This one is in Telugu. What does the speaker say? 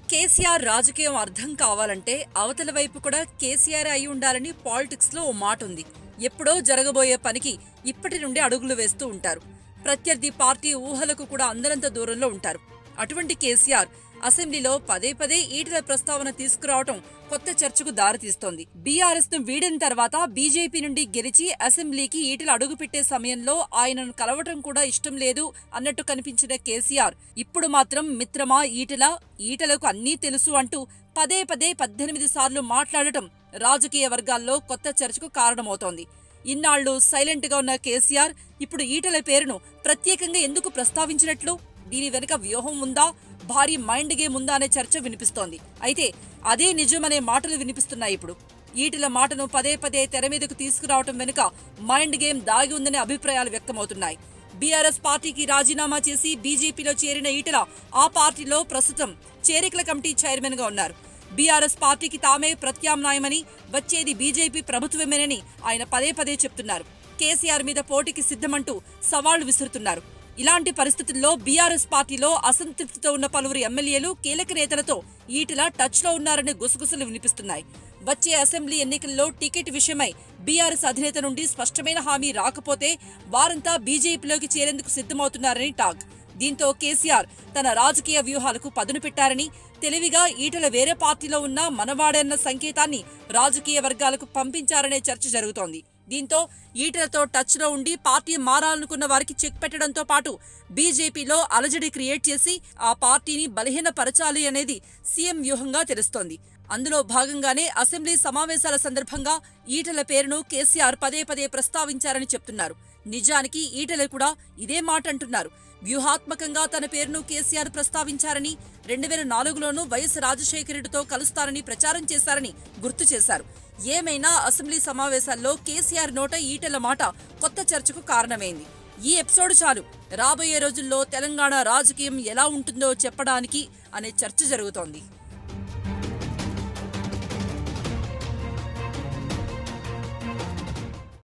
కేసీఆర్ రాజకీయం అర్థం కావాలంటే అవతల వైపు కూడా కేసీఆర్ అయి ఉండాలని పాలిటిక్స్ లో ఓ మాట ఉంది ఎప్పుడో జరగబోయే పనికి ఇప్పటి నుండి అడుగులు వేస్తూ ఉంటారు ప్రత్యర్థి పార్టీ ఊహలకు కూడా అందరంత దూరంలో ఉంటారు అటువంటి కేసీఆర్ అసెంబ్లీలో పదే పదే ఈటల ప్రస్తావన తీసుకురావటం కొత్త చర్చకు దారితీస్తోంది బీఆర్ఎస్ ను వీడిన తర్వాత బీజేపీ నుండి గెలిచి అసెంబ్లీకి ఈటల అడుగుపెట్టే సమయంలో ఆయనను కలవటం కూడా ఇష్టం లేదు అన్నట్టు కనిపించిన కేసీఆర్ ఇప్పుడు మాత్రం మిత్రమా ఈటల ఈటలకు అన్నీ తెలుసు అంటూ పదే పదే పద్దెనిమిది సార్లు మాట్లాడటం రాజకీయ వర్గాల్లో కొత్త చర్చకు కారణమవుతోంది ఇన్నాళ్లు సైలెంట్ గా ఉన్న కేసీఆర్ ఇప్పుడు ఈటల పేరును ప్రత్యేకంగా ఎందుకు ప్రస్తావించినట్లు దీని వెనుక వ్యూహం ఉందా భారీ మైండ్ గేమ్ ఉందా అనే చర్చ వినిపిస్తోంది అయితే అదే నిజమనే మాటలు వినిపిస్తున్నాయి ఇప్పుడు ఈటల మాటను పదే పదే తెర మీదకు తీసుకురావటం వెనుక మైండ్ గేమ్ దాగి ఉందనే అభిప్రాయాలు వ్యక్తమవుతున్నాయి బీఆర్ఎస్ పార్టీకి రాజీనామా చేసి బీజేపీలో చేరిన ఈటల ఆ పార్టీలో ప్రస్తుతం చేరికల కమిటీ చైర్మన్ గా ఉన్నారు బీఆర్ఎస్ పార్టీకి తామే ప్రత్యామ్నాయమని వచ్చేది బీజేపీ ప్రభుత్వమేనని ఆయన పదే పదే చెప్తున్నారు కేసీఆర్ మీద పోటీకి సిద్ధమంటూ సవాళ్లు విసురుతున్నారు ఇలాంటి పరిస్థితుల్లో బీఆర్ఎస్ పార్టీలో అసంతృప్తితో ఉన్న పలువురు ఎమ్మెల్యేలు కీలక నేతలతో ఈటల టచ్ లో ఉన్నారనే గుసగుసలు వినిపిస్తున్నాయి వచ్చే అసెంబ్లీ ఎన్నికల్లో టికెట్ విషయమై బీఆర్ఎస్ అధినేత నుండి స్పష్టమైన హామీ రాకపోతే వారంతా బీజేపీలోకి చేరేందుకు సిద్ధమవుతున్నారని టాక్ దీంతో కేసీఆర్ తన రాజకీయ వ్యూహాలకు పదును పెట్టారని తెలివిగా ఈటల వేరే పార్టీలో ఉన్న మనవాడన్న సంకేతాన్ని రాజకీయ వర్గాలకు పంపించారనే చర్చ జరుగుతోంది దీంతో ఈటలతో టచ్ లో ఉండి పార్టీ మారాలనుకున్న వారికి చెక్ పెట్టడంతో పాటు బీజేపీలో అలజడి క్రియేట్ చేసి ఆ పార్టీని బలహీనపరచాలి అనేది సీఎం వ్యూహంగా తెలుస్తోంది అందులో భాగంగానే అసెంబ్లీ సమావేశాల సందర్భంగా ఈటల పేరును కేసీఆర్ పదే పదే ప్రస్తావించారని చెప్తున్నారు నిజానికి ఈటల కూడా ఇదే మాట అంటున్నారు వ్యూహాత్మకంగా తన పేరును కేసీఆర్ ప్రస్తావించారని రెండు వేల నాలుగులోనూ వైఎస్ రాజశేఖర రెడ్డితో కలుస్తారని ప్రచారం చేశారని గుర్తు చేశారు ఏమైనా అసెంబ్లీ సమావేశాల్లో కేసీఆర్ నోట ఈటల మాట కొత్త చర్చకు కారణమైంది ఈ ఎపిసోడ్ చాలు రాబోయే రోజుల్లో తెలంగాణ రాజకీయం ఎలా ఉంటుందో చెప్పడానికి అనే చర్చ జరుగుతోంది